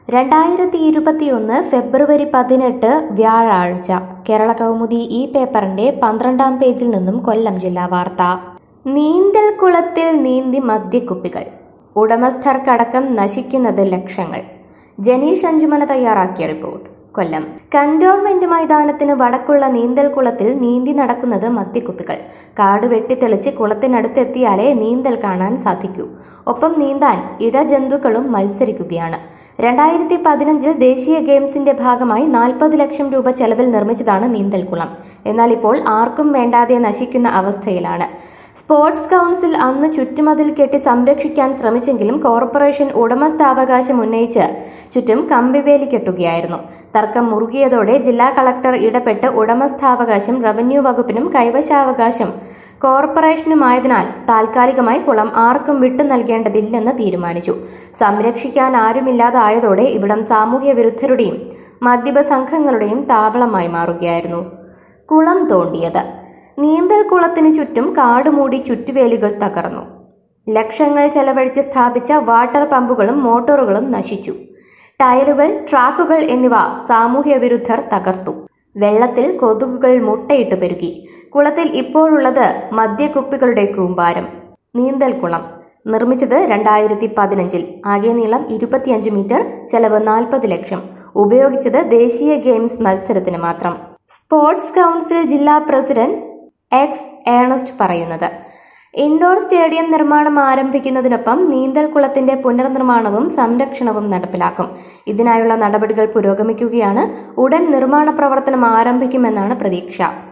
രണ്ടായിരത്തി ഇരുപത്തിയൊന്ന് ഫെബ്രുവരി പതിനെട്ട് വ്യാഴാഴ്ച കേരള കൗമുദി ഈ പേപ്പറിന്റെ പന്ത്രണ്ടാം പേജിൽ നിന്നും കൊല്ലം ജില്ലാ വാർത്ത നീന്തൽ കുളത്തിൽ നീന്തി മദ്യക്കുപ്പികൾ ഉടമസ്ഥർക്കടക്കം നശിക്കുന്നത് ലക്ഷങ്ങൾ ജനീഷ് അഞ്ചുമന തയ്യാറാക്കിയ റിപ്പോർട്ട് കൊല്ലം കന്റോൺമെന്റ് മൈതാനത്തിന് വടക്കുള്ള നീന്തൽ കുളത്തിൽ നീന്തി നടക്കുന്നത് മദ്യക്കുപ്പികൾ കാട് വെട്ടിത്തെളിച്ച് കുളത്തിനടുത്തെത്തിയാലേ നീന്തൽ കാണാൻ സാധിക്കൂ ഒപ്പം നീന്താൻ ഇടജന്തുക്കളും മത്സരിക്കുകയാണ് രണ്ടായിരത്തി പതിനഞ്ചിൽ ദേശീയ ഗെയിംസിന്റെ ഭാഗമായി നാൽപ്പത് ലക്ഷം രൂപ ചെലവിൽ നിർമ്മിച്ചതാണ് നീന്തൽക്കുളം എന്നാൽ ഇപ്പോൾ ആർക്കും വേണ്ടാതെ നശിക്കുന്ന അവസ്ഥയിലാണ് സ്പോർട്സ് കൗൺസിൽ അന്ന് ചുറ്റുമതിൽ കെട്ടി സംരക്ഷിക്കാൻ ശ്രമിച്ചെങ്കിലും കോർപ്പറേഷൻ ഉടമസ്ഥാവകാശം ഉന്നയിച്ച് ചുറ്റും കമ്പിവേലി കെട്ടുകയായിരുന്നു തർക്കം മുറുകിയതോടെ ജില്ലാ കളക്ടർ ഇടപെട്ട് ഉടമസ്ഥാവകാശം റവന്യൂ വകുപ്പിനും കൈവശാവകാശം കോർപ്പറേഷനുമായതിനാൽ താൽക്കാലികമായി കുളം ആർക്കും വിട്ടു നൽകേണ്ടതില്ലെന്ന് തീരുമാനിച്ചു സംരക്ഷിക്കാൻ ആരുമില്ലാതായതോടെ ഇവിടം സാമൂഹ്യ വിരുദ്ധരുടെയും മദ്യപ സംഘങ്ങളുടെയും താവളമായി മാറുകയായിരുന്നു കുളം തോണ്ടിയത് നീന്തൽ കുളത്തിനു ചുറ്റും കാടുമൂടി ചുറ്റുവേലികൾ തകർന്നു ലക്ഷങ്ങൾ ചെലവഴിച്ച് സ്ഥാപിച്ച വാട്ടർ പമ്പുകളും മോട്ടോറുകളും നശിച്ചു ടയലുകൾ ട്രാക്കുകൾ എന്നിവ സാമൂഹ്യ വിരുദ്ധർ തകർത്തു വെള്ളത്തിൽ കൊതുകുകൾ മുട്ടയിട്ട് പെരുകി കുളത്തിൽ ഇപ്പോഴുള്ളത് മദ്യക്കുപ്പികളുടെ കൂമ്പാരം നീന്തൽക്കുളം നിർമ്മിച്ചത് രണ്ടായിരത്തി പതിനഞ്ചിൽ ആകെ നീളം ഇരുപത്തിയഞ്ച് മീറ്റർ ചെലവ് നാൽപ്പത് ലക്ഷം ഉപയോഗിച്ചത് ദേശീയ ഗെയിംസ് മത്സരത്തിന് മാത്രം സ്പോർട്സ് കൗൺസിൽ ജില്ലാ പ്രസിഡന്റ് എക്സ് ഏണസ്റ്റ് പറയുന്നത് ഇൻഡോർ സ്റ്റേഡിയം നിർമ്മാണം ആരംഭിക്കുന്നതിനൊപ്പം നീന്തൽ കുളത്തിന്റെ പുനർനിർമ്മാണവും സംരക്ഷണവും നടപ്പിലാക്കും ഇതിനായുള്ള നടപടികൾ പുരോഗമിക്കുകയാണ് ഉടൻ നിർമ്മാണ പ്രവർത്തനം ആരംഭിക്കുമെന്നാണ് പ്രതീക്ഷ